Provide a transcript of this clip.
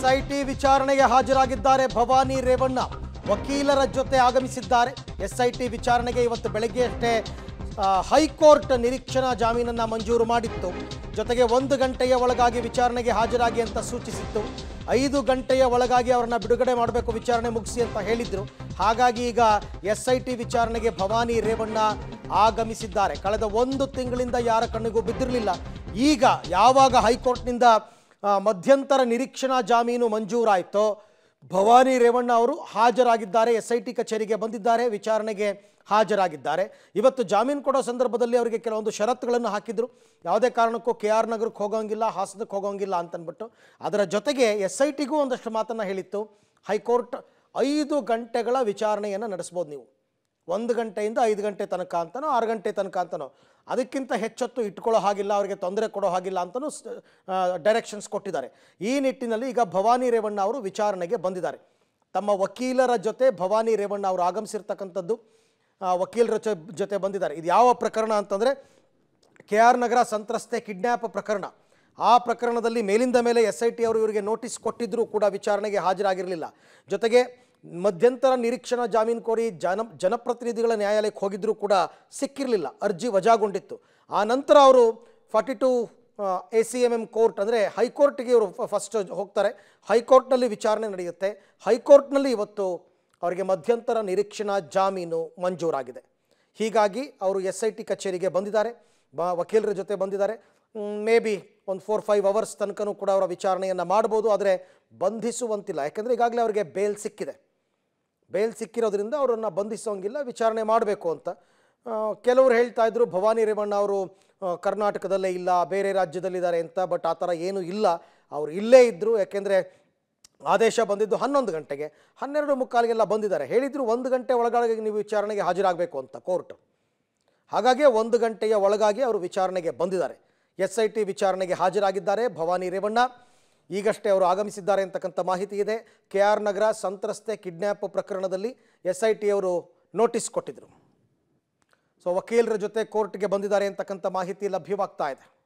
SIT ವಿಚಾರಣೆಗೆ ಹಾಜರಾಗಿದ್ದಾರೆ ಭವಾನಿ ರೇವಣ್ಣ ವಕೀಲರ ಜೊತೆ ಆಗಮಿಸಿದ್ದಾರೆ ಎಸ್ಐಟಿ ವಿಚಾರಣೆಗೆ ಇವತ್ತು ಬೆಳಗ್ಗೆ ಅಷ್ಟೇ ಆ, ಹೈಕೋರ್ಟ್ ನಿರೀಕ್ಷಣಾ ಜಾಮೀನನ್ನ ಮಂಜೂರು ಮಾಡಿತ್ತು ಜೊತೆಗೆ ಒಂದು ಗಂಟೆಯ ಒಳಗಾಗಿ ವಿಚಾರಣೆಗೆ ಹಾಜರಾಗಿ ಅಂತ ಸೂಚಿಸಿತ್ತು ಐದು ಗಂಟೆಯ ಒಳಗಾಗಿ ಅವರನ್ನ ಬಿಡುಗಡೆ ಮಾಡಬೇಕು ವಿಚಾರಣೆ ಮುಗಿಸಿ ಅಂತ ಹೇಳಿದ್ರು ಹಾಗಾಗಿ ಈಗ ಎಸ್ ಐ ಟಿ ವಿಚಾರಣೆಗೆ ಭವಾನಿ ರೇವಣ್ಣ ಆಗಮಿಸಿದ್ದಾರೆ ಕಳೆದ ಒಂದು ತಿಂಗಳಿಂದ ಯಾರ ಕಣ್ಣಿಗೂ ಬಿದ್ದಿರಲಿಲ್ಲ ಈಗ ಯಾವಾಗ ಹೈಕೋರ್ಟ್ನಿಂದ ಆ, ಮಧ್ಯಂತರ ನಿರೀಕ್ಷಣಾ ಜಾಮೀನು ಮಂಜೂರಾಯಿತೋ ಭವಾನಿ ರೇವಣ್ಣ ಅವರು ಹಾಜರಾಗಿದ್ದಾರೆ ಎಸ್ ಐ ಟಿ ಕಚೇರಿಗೆ ಬಂದಿದ್ದಾರೆ ವಿಚಾರಣೆಗೆ ಹಾಜರಾಗಿದ್ದಾರೆ ಇವತ್ತು ಜಾಮೀನು ಕೊಡೋ ಸಂದರ್ಭದಲ್ಲಿ ಅವರಿಗೆ ಕೆಲವೊಂದು ಷರತ್ತುಗಳನ್ನು ಹಾಕಿದ್ರು ಯಾವುದೇ ಕಾರಣಕ್ಕೂ ಕೆ ಆರ್ ನಗರಕ್ಕೆ ಹೋಗೋಂಗಿಲ್ಲ ಹಾಸನಕ್ಕೆ ಹೋಗೋಂಗಿಲ್ಲ ಅಂತನ್ಬಿಟ್ಟು ಅದರ ಜೊತೆಗೆ ಎಸ್ ಐ ಟಿಗೂ ಒಂದಷ್ಟು ಮಾತನ್ನು ಹೇಳಿತ್ತು ಹೈಕೋರ್ಟ್ ಐದು ಗಂಟೆಗಳ ವಿಚಾರಣೆಯನ್ನು ನಡೆಸ್ಬೋದು ನೀವು ಒಂದು ಗಂಟೆಯಿಂದ ಐದು ಗಂಟೆ ತನಕ ಅಂತನೋ ಆರು ಗಂಟೆ ತನಕ ಅಂತನೋ ಅದಕ್ಕಿಂತ ಹೆಚ್ಚೊತ್ತು ಇಟ್ಕೊಳ್ಳೋ ಹಾಗಿಲ್ಲ ಅವರಿಗೆ ತೊಂದರೆ ಕೊಡೋ ಹಾಗಿಲ್ಲ ಅಂತಲೂ ಡೈರೆಕ್ಷನ್ಸ್ ಕೊಟ್ಟಿದ್ದಾರೆ ಈ ನಿಟ್ಟಿನಲ್ಲಿ ಈಗ ಭವಾನಿ ರೇವಣ್ಣ ಅವರು ವಿಚಾರಣೆಗೆ ಬಂದಿದ್ದಾರೆ ತಮ್ಮ ವಕೀಲರ ಜೊತೆ ಭವಾನಿ ರೇವಣ್ಣ ಅವರು ಆಗಮಿಸಿರ್ತಕ್ಕಂಥದ್ದು ಆ, ವಕೀಲರ ಜೊ- ಜೊತೆ ಬಂದಿದ್ದಾರೆ ಇದು ಯಾವ ಪ್ರಕರಣ ಅಂತಂದರೆ ಕೆ ಆರ್ ನಗರ ಸಂತ್ರಸ್ತೆ ಕಿಡ್ನ್ಯಾಪ್ ಪ್ರಕರಣ ಆ ಪ್ರಕರಣದಲ್ಲಿ ಮೇಲಿಂದ ಮೇಲೆ ಎಸ್ ಐ ಟಿ ಅವರು ಇವರಿಗೆ ನೋಟಿಸ್ ಕೊಟ್ಟಿದ್ದರೂ ಕೂಡ ವಿಚಾರಣೆಗೆ ಹಾಜರಾಗಿರಲಿಲ್ಲ ಜೊತೆಗೆ ಮಧ್ಯಂತರ ನಿರೀಕ್ಷಣಾ ಜಾಮೀನು ಕೋರಿ ಜನ ಜನಪ್ರತಿನಿಧಿಗಳ ನ್ಯಾಯಾಲಯಕ್ಕೆ ಹೋಗಿದ್ದರೂ ಕೂಡ ಸಿಕ್ಕಿರಲಿಲ್ಲ ಅರ್ಜಿ ವಜಾಗೊಂಡಿತ್ತು ಆ ನಂತರ ಅವರು forty two A C M M court ಅಂದರೆ ಹೈಕೋರ್ಟ್ಗೆ ಇವರು ಫಸ್ಟ್ ಹೋಗ್ತಾರೆ ಹೈಕೋರ್ಟ್ನಲ್ಲಿ ವಿಚಾರಣೆ ನಡೆಯುತ್ತೆ ಹೈಕೋರ್ಟ್ನಲ್ಲಿ ಇವತ್ತು ಅವರಿಗೆ ಮಧ್ಯಂತರ ನಿರೀಕ್ಷಣಾ ಜಾಮೀನು ಮಂಜೂರಾಗಿದೆ ಹೀಗಾಗಿ ಅವರು ಎಸ್ ಐ ಟಿ ಕಚೇರಿಗೆ ಬಂದಿದ್ದಾರೆ ಬ ವಕೀಲರ ಜೊತೆ ಬಂದಿದ್ದಾರೆ ಮೇ ಬಿ ಒಂದು ಫೋರ್ ಫೈವ್ ಅವರ್ಸ್ ತನಕನೂ ಕೂಡ ಅವರ ವಿಚಾರಣೆಯನ್ನು ಮಾಡ್ಬೋದು ಆದರೆ ಬಂಧಿಸುವಂತಿಲ್ಲ ಯಾಕೆಂದರೆ ಈಗಾಗಲೇ ಅವರಿಗೆ ಬೇಲ್ ಸಿಕ್ಕಿದೆ ಬೇಲ್ ಸಿಕ್ಕಿರೋದ್ರಿಂದ ಅವರನ್ನು ಬಂಧಿಸೋಂಗಿಲ್ಲ ವಿಚಾರಣೆ ಮಾಡಬೇಕು ಅಂತ ಆ, ಕೆಲವರು ಹೇಳ್ತಾ ಇದ್ರು ಭವಾನಿ ರೇವಣ್ಣ ಅವರು ಆ, ಕರ್ನಾಟಕದಲ್ಲೇ ಇಲ್ಲ ಬೇರೆ ರಾಜ್ಯದಲ್ಲಿದ್ದಾರೆ ಅಂತ ಬಟ್ ಆ ಥರ ಏನೂ ಇಲ್ಲ ಅವರು ಇಲ್ಲೇ ಇದ್ದರು ಯಾಕೆಂದರೆ ಆದೇಶ ಬಂದಿದ್ದು ಹನ್ನೊಂದು ಗಂಟೆಗೆ ಹನ್ನೆರಡು ಮುಕ್ಕಾಲಿಗೆಲ್ಲ ಬಂದಿದ್ದಾರೆ ಹೇಳಿದ್ರು ಒಂದು ಗಂಟೆ ಒಳಗಾಗಿ ನೀವು ವಿಚಾರಣೆಗೆ ಹಾಜರಾಗಬೇಕು ಅಂತ ಕೋರ್ಟ್ ಹಾಗಾಗಿ ಒಂದು ಗಂಟೆಯ ಒಳಗಾಗಿ ಅವರು ವಿಚಾರಣೆಗೆ ಬಂದಿದ್ದಾರೆ ಎಸ್ ಐ ಟಿ ವಿಚಾರಣೆಗೆ ಹಾಜರಾಗಿದ್ದಾರೆ ಭವಾನಿ ರೇವಣ್ಣ ಈಗಷ್ಟೇ ಅವರು ಆಗಮಿಸಿದ್ದಾರೆ ಅಂತಕ್ಕಂಥ ಮಾಹಿತಿ ಇದೆ ಕೆ ಆರ್ ನಗರ ಸಂತ್ರಸ್ತೆ ಕಿಡ್ನ್ಯಾಪ್ ಪ್ರಕರಣದಲ್ಲಿ ಎಸ್ ಐ ಟಿ ಅವರು ನೋಟಿಸ್ ಕೊಟ್ಟಿದ್ದರು ಸೊ ವಕೀಲರ ಜೊತೆ ಕೋರ್ಟ್ಗೆ ಬಂದಿದ್ದಾರೆ ಅಂತಕ್ಕಂಥ ಮಾಹಿತಿ ಲಭ್ಯವಾಗ್ತಾ ಇದೆ